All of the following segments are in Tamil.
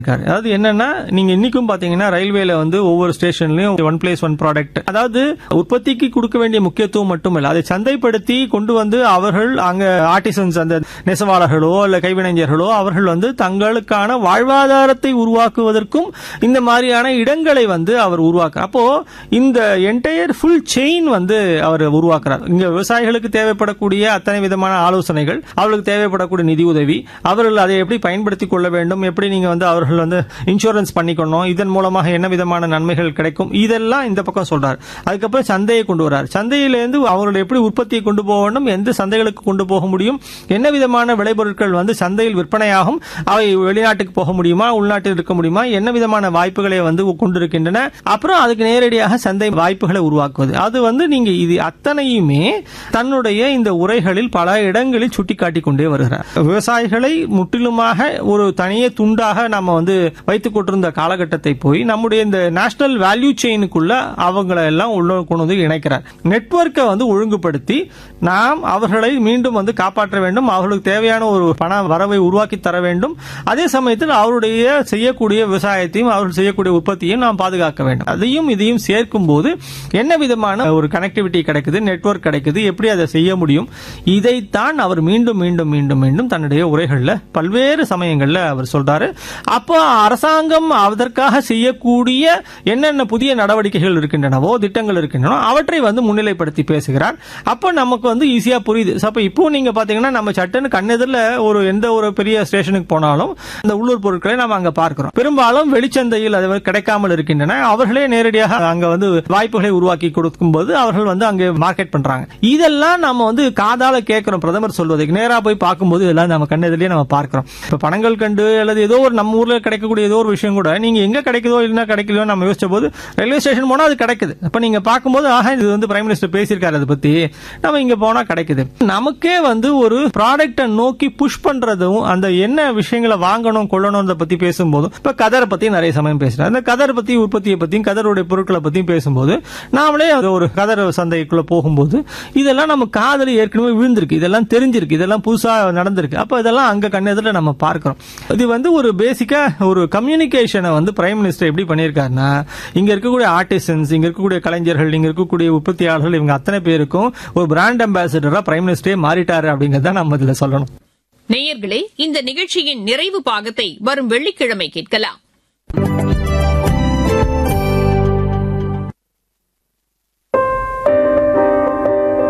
இருக்காரு அதாவது என்னன்னா நீங்க இன்னைக்கும் பாத்தீங்கன்னா ரயில்வேல வந்து ஒவ்வொரு ஸ்டேஷன்லயும் ஒன் பிளேஸ் ஒன் ப்ராடக்ட் அதாவது உற்பத்திக்கு கொடுக்க வேண்டிய முக்கியத்துவம் மட்டும் இல்ல அதை சந்தைப்படுத்தி கொண்டு வந்து அவர்கள் அங்க ஆர்டிசன்ஸ் அந்த நெசவாளர்களோ இல்ல கைவினைஞர்களோ அவர்கள் வந்து தங்களுக்கான வாழ்வாதாரத்தை உருவாக்குவதற்கும் இந்த மாதிரியான இடங்களை வந்து அவர் உருவாக்குறார் அப்போ இந்த என்டையர் ஃபுல் செயின் வந்து அவர் உருவாக்குறார் இங்க விவசாயிகளுக்கு தேவைப்படக்கூடிய அத்தனை விதமான ஆலோசனைகள் அவர்களுக்கு தேவைப்படக்கூடிய நிதி உதவி அவர்கள் அதை எப்படி பயன்படுத்திக் கொள்ள வேண்டும் எப்படி நீங்க வந்து அவர்கள் வந்து இன்சூரன்ஸ் பண்ணிக்கணும் இதன் மூலமாக என்ன விதமான நன்மைகள் கிடைக்கும் இதெல்லாம் இந்த பக்கம் சொல்றார் அதுக்கப்புறம் சந்தையை கொண்டு வரார் சந்தையிலிருந்து அவர்கள் எப்படி உற்பத்தியை கொண்டு போக வேண்டும் எந்த சந்தைகளுக்கு கொண்டு போக முடியும் என்ன விதமான விளைபொருட்கள் வந்து சந்தையில் விற்பனையாகும் அவை வெளிநாட்டுக்கு போக முடியுமா உள்நாட்டில் இருக்க முடியுமா என்ன விதமான வாய்ப்புகளை வந்து கொண்டிருக்கின்றன அப்புறம் அதுக்கு நேரடியாக சந்தை வாய்ப்புகளை உருவாக்குவது அது வந்து நீங்க இது அத்தனையுமே தன்னுடைய இந்த உரைகளில் பல இடங்களில் சுட்டிக்காட்டி கொண்டே வருகிறார் விவசாயிகளை முற்றிலுமாக ஒரு தனியே துண்டாக நாம வந்து வைத்துக் கொண்டிருந்த காலகட்டத்தை போய் நம்முடைய இந்த நேஷனல் வேல்யூ செயினுக்குள்ள அவங்களை எல்லாம் உள்ள கொண்டு வந்து இணைக்கிறார் நெட்வொர்க்கை வந்து ஒழுங்குபடுத்தி நாம் அவர்களை மீண்டும் வந்து காப்பாற்ற வேண்டும் அவர்களுக்கு தேவையான ஒரு பண வரவை உருவாக்கி தர வேண்டும் அதே சமயத்தில் அவருடைய செய்யக்கூடிய விவசாயத்தையும் அவர்கள் செய்யக்கூடிய உற்பத்தியையும் நாம் பாதுகாக்க வேண்டும் அதையும் இதையும் சேர்க்கும் போது என்ன விதமான ஒரு கனெக்டிவிட்டி கிடைக்குது நெட்வொர்க் கிடைக்குது எப்படி அதை செய்ய முடியும் இதைத்தான் அவர் மீண்டும் மீண்டும் மீண்டும் மீண்டும் தன்னுடைய உரைகளில் பல்வேறு சமயங்கள்ல அவர் சொல்றாரு அப்போ அரசாங்கம் அதற்காக செய்யக்கூடிய என்னென்ன புதிய நடவடிக்கைகள் இருக்கின்றனவோ திட்டங்கள் இருக்கின்றனோ அவற்றை வந்து முன்னிலைப்படுத்தி பேசுகிறார் அப்போ நமக்கு வந்து ஈஸியா புரியுது அப்ப இப்போ நீங்க பாத்தீங்கன்னா நம்ம சட்டுன்னு கண்ணெதிரில் ஒரு எந்த ஒரு பெரிய ஸ்டேஷனுக்கு போனாலும் இந்த உள்ளூர் பொருட்களை நம்ம அங்க பார்க்கிறோம் பெரும்பாலும் வெளிச்சந்தையில் அது கிடைக்காமல் இருக்கின்றன அவர்களே நேரடியாக அங்க வந்து வாய்ப்புகளை உருவாக்கி கொடுக்கும் போது அவர்கள் வந்து அங்கே மார்க்கெட் பண்றாங்க இதெல்லாம் நம்ம வந்து காதால கேட்கிறோம் பிரதமர் சொல்வதற்கு நேரா போய் பார்க்கும்போது இதெல்லாம் நம்ம கண்ணெதிரிலே நம்ம பார்க்கிறோம் இப்ப பணங்கள் கண்டு அல்லது ஏதோ ஒரு நம்ம ஊர்ல கிடைக்கக்கூடிய ஏதோ ஒரு விஷயம் கூட நீங்க எங்க கிடைக்குதோ இல்லைன்னா கிடைக்கலையோ நம்ம யோசிச்ச போது ரயில்வே ஸ்டேஷன் போனா அது கிடைக்குது அப்ப நீங்க பார்க்கும்போது ஆஹா இது வந்து பிரைம் மினிஸ்டர் பேசியிருக்காரு அதை பத்தி நம்ம இங்க போனா கிடைக்குது நமக்கே வந்து ஒரு ப்ராடக்ட்டை நோக்கி புஷ் பண்றதும் அந்த என்ன விஷயங்களை வாங்கணும் கொள்ளணும்ன்றத பத்தி பேசும்போதும் இப்ப கதரை பத்தி நிறைய சமயம் பேசுறேன் அந்த கதர் பத்தி உற்பத்தியை பத்தியும் கதருடைய பொருட்களை பத்தியும் பேசும்போது நாமளே அது ஒரு கதர் சந்தைக்குள்ள போகும்போது இதெல்லாம் நம்ம காதல ஏற்கனவே விழுந்திருக்கு இதெல்லாம் தெரிஞ்சிருக்கு இதெல்லாம் புதுசா நடந்திருக்கு அப்ப இதெல்லாம் அங்க கண்ணெதிரில் நம்ம பார்க்கிறோம் இது வந்து ஒரு பேசிக்கா ஒரு கம்யூனிகேஷனை வந்து பிரைம் மினிஸ்டர் எப்படி பண்ணியிருக்காருன்னா இங்க இருக்கக்கூடிய ஆர்டிசன்ஸ் இங்க இருக்கக்கூடிய கலைஞர்கள் இங்க இருக்கக்கூடிய உற்பத்தியாளர்கள் இவங்க அத்தனை பேருக்கும் ஒரு பிராண்ட் அம்பாசிடரா பிரைம் மினிஸ்டரே மாறிட்டாரு அப்படிங்கறத நம்ம இதுல சொல்லணும் நேயர்களே இந்த நிகழ்ச்சியின் நிறைவு பாகத்தை வரும் வெள்ளிக்கிழமை கேட்கலாம்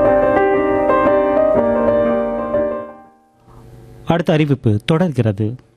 அடுத்த அறிவிப்பு தொடர்கிறது